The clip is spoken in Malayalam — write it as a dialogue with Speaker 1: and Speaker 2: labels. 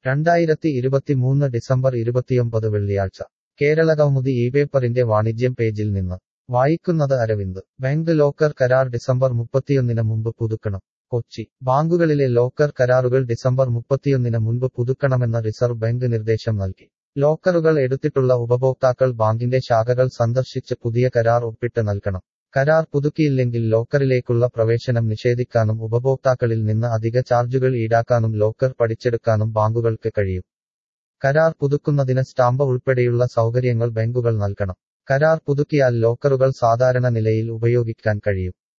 Speaker 1: രണ്ടായിരത്തി ഇരുപത്തിമൂന്ന് ഡിസംബർ ഇരുപത്തിയൊമ്പത് വെള്ളിയാഴ്ച കേരള കൗമുദി ഈ പേപ്പറിന്റെ വാണിജ്യം പേജിൽ നിന്ന് വായിക്കുന്നത് അരവിന്ദ് ബാങ്ക് ലോക്കർ കരാർ ഡിസംബർ മുപ്പത്തിയൊന്നിന് മുമ്പ് പുതുക്കണം കൊച്ചി ബാങ്കുകളിലെ ലോക്കർ കരാറുകൾ ഡിസംബർ മുപ്പത്തിയൊന്നിന് മുൻപ് പുതുക്കണമെന്ന റിസർവ് ബാങ്ക് നിർദ്ദേശം നൽകി ലോക്കറുകൾ എടുത്തിട്ടുള്ള ഉപഭോക്താക്കൾ ബാങ്കിന്റെ ശാഖകൾ സന്ദർശിച്ച് പുതിയ കരാർ ഒപ്പിട്ട് നൽകണം കരാർ പുതുക്കിയില്ലെങ്കിൽ ലോക്കറിലേക്കുള്ള പ്രവേശനം നിഷേധിക്കാനും ഉപഭോക്താക്കളിൽ നിന്ന് അധിക ചാർജുകൾ ഈടാക്കാനും ലോക്കർ പഠിച്ചെടുക്കാനും ബാങ്കുകൾക്ക് കഴിയും കരാർ പുതുക്കുന്നതിന് സ്റ്റാമ്പ് ഉൾപ്പെടെയുള്ള സൗകര്യങ്ങൾ ബാങ്കുകൾ നൽകണം കരാർ പുതുക്കിയാൽ ലോക്കറുകൾ സാധാരണ നിലയിൽ ഉപയോഗിക്കാൻ കഴിയും